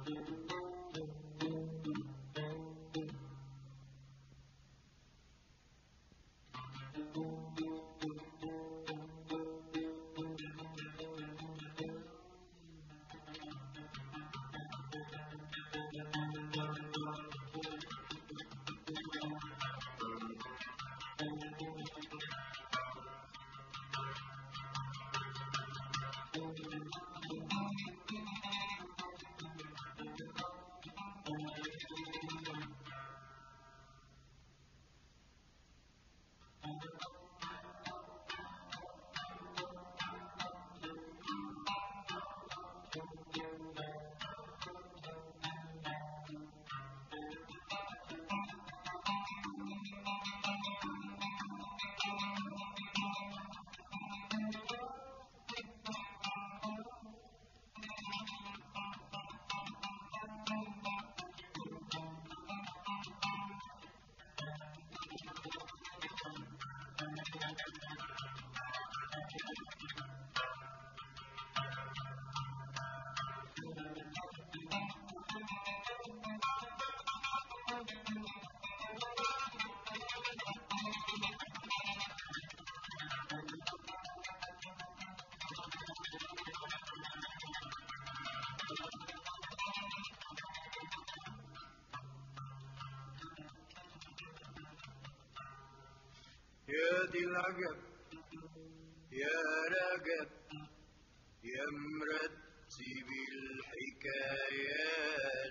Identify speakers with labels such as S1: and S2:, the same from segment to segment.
S1: يا دي العجب يا رجب يا مرتب الحكايات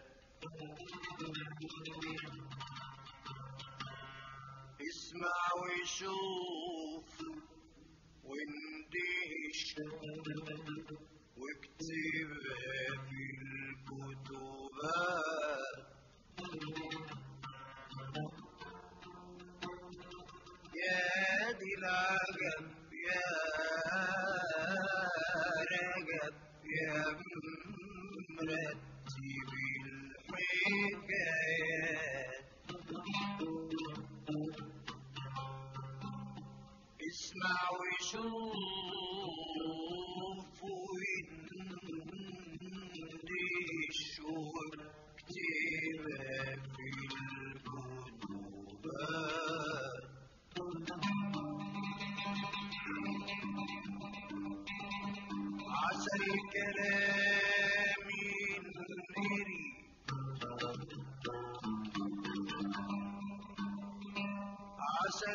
S1: اسمع وشوف واندهش واكتبها في الكتبات يا دي العجب يا رجب يا مرتب الحكايات اسمع وشوف واندش واكتبها في الكتبات عسى الكلام ينهري عسى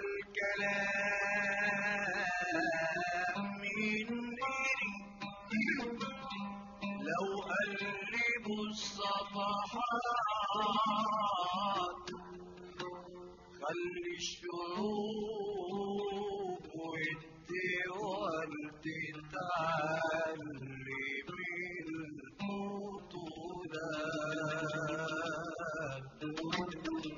S1: الكلام ينهري لو قلبوا الصفحات خلي الشعوب والدول تتعلم البطولات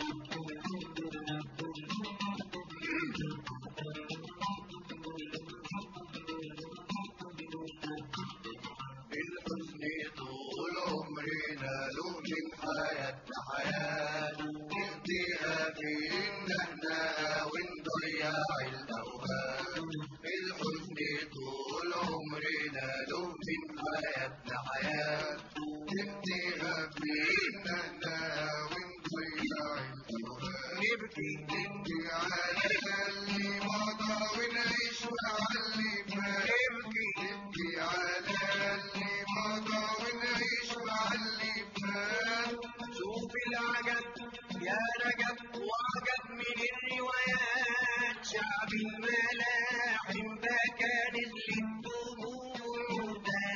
S1: الحزن طول عمرنا له من حياتنا حياة نهديها في إن احنا ونضيع الأوهام الحزن طول عمرنا له من حياتنا حياة نهديها في إن احنا ونضيع الأوهام نبكي نبكي على اللي مضى ونعيش على اللي فات نبكي نبكي على اللي مضى ونعيش مع اللي فات شوف العجب يا رجب وعجب من الروايات شعب الملاحم بكى نزلت دموع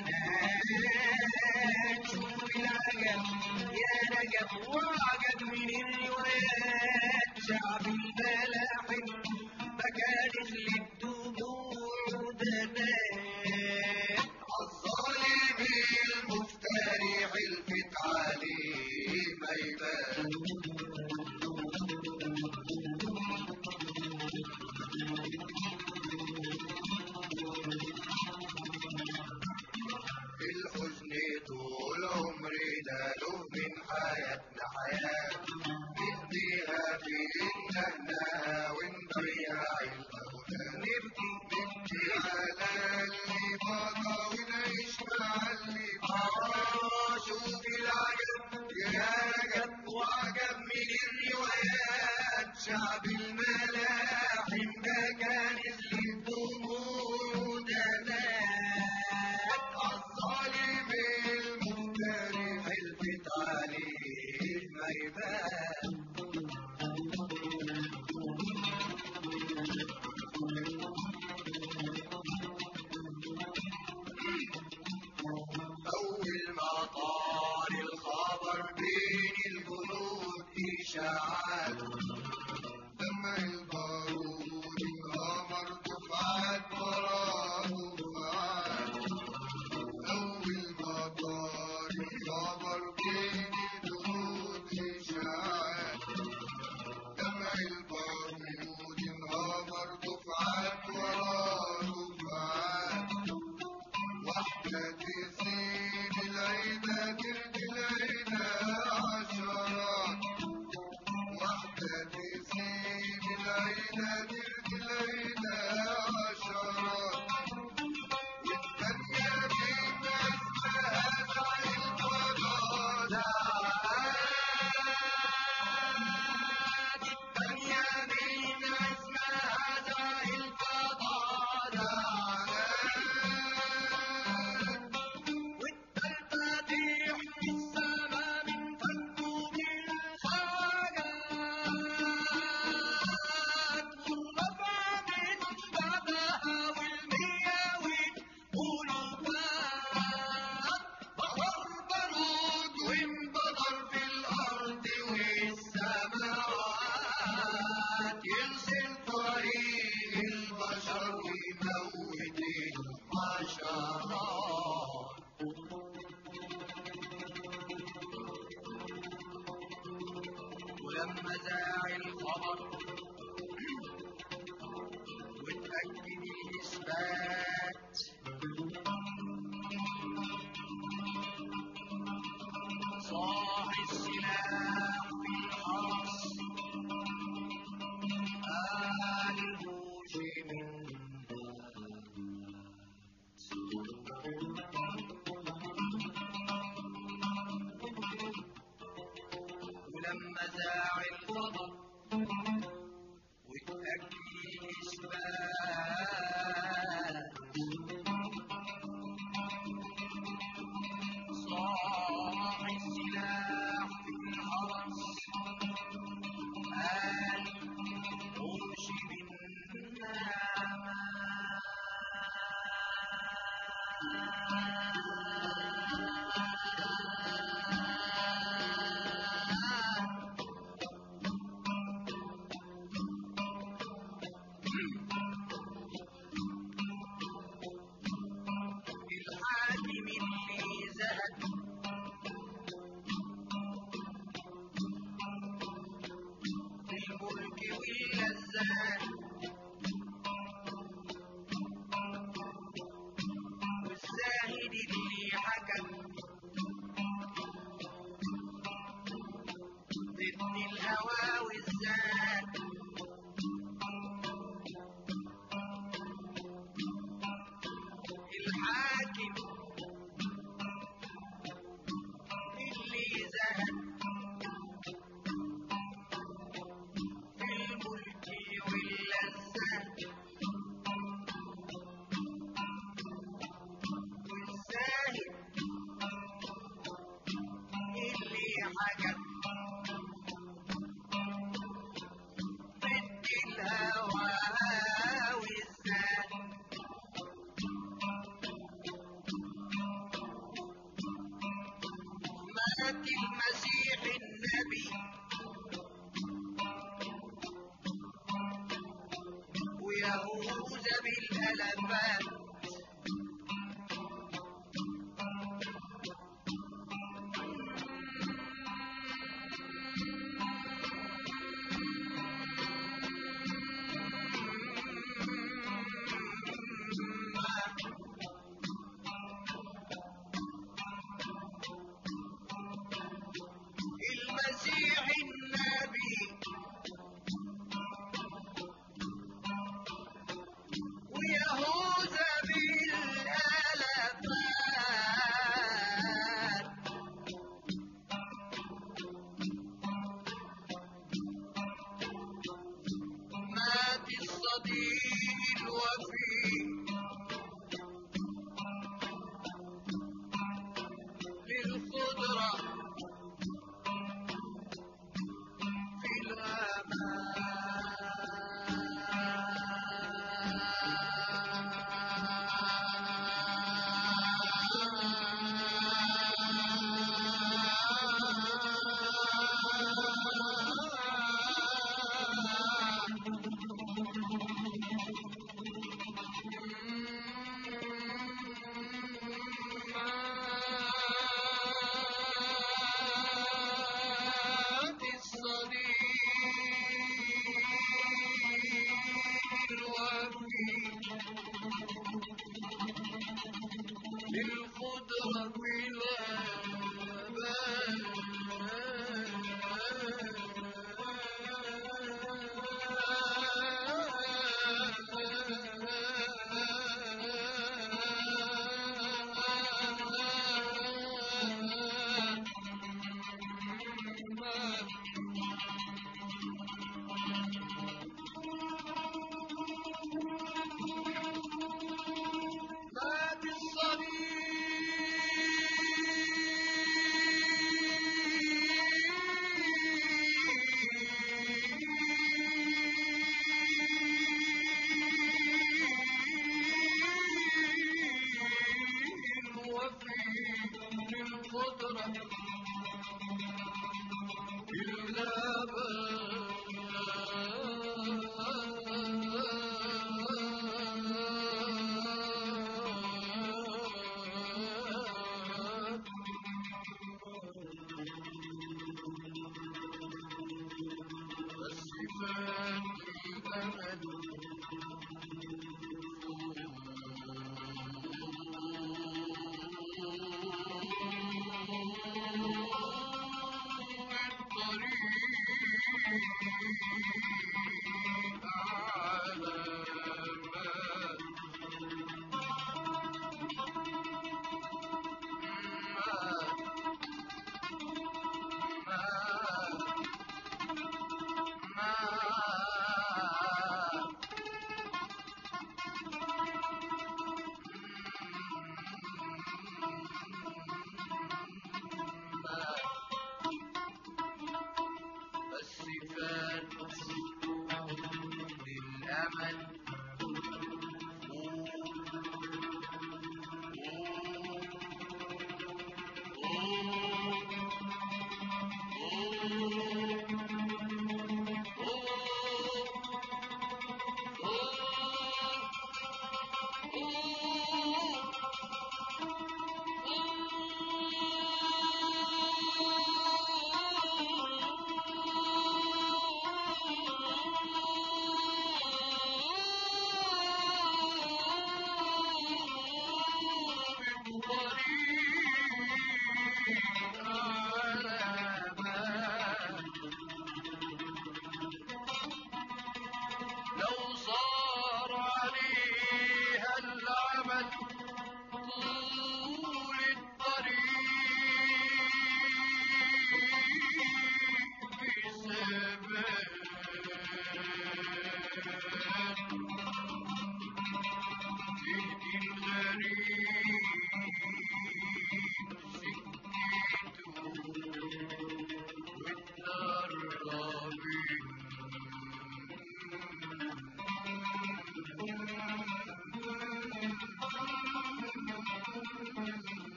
S1: بنات شوف العجب يا رجب وعجب من الروايات شعب الملاحم بكى نزلت دموع بنات الظالم المفتري حلفت عليه ما يبان الحزن طول عمرنا له من حياتنا حياة
S2: الخبر بين دود إشاعات دمع البارود انهمر دفعات ورا دفعات واحدة تسيب العيدة ترد العيدة عشرات واحدة تسيب العيدة ترد العيدة عشرات والتانية بين اسمها زعل الفضاء
S1: الدنيا بين اسمها زي الفضاء والتالتة تريح في السما من فكوك الحاجات والربع من بابها والمية والألوفات بحر برود وانبدر في الأرض والسماوات يرسل طريق البشر ويموت الحشرات ولما ذاع الخبر وتأكد الإثبات صاح السلاح في الحرس آل الهوش من ولما ذاع الخبر وتأكد الإثبات صاح السلاح في الحرس آل الهوش بالنعمات الحاكم اللي زهد بالملك واللذات والزاهد اللي حكم ضد الهوى والذات الحاكم اللي زهد في الملك واللذات والزاهد اللي حكم ضد الهوى والذات مات المسيح النبي ويهوذا بالألفات المسيح النبي ويهوذا بالآلافات مات الصديق الوفي للقدرة في الأمان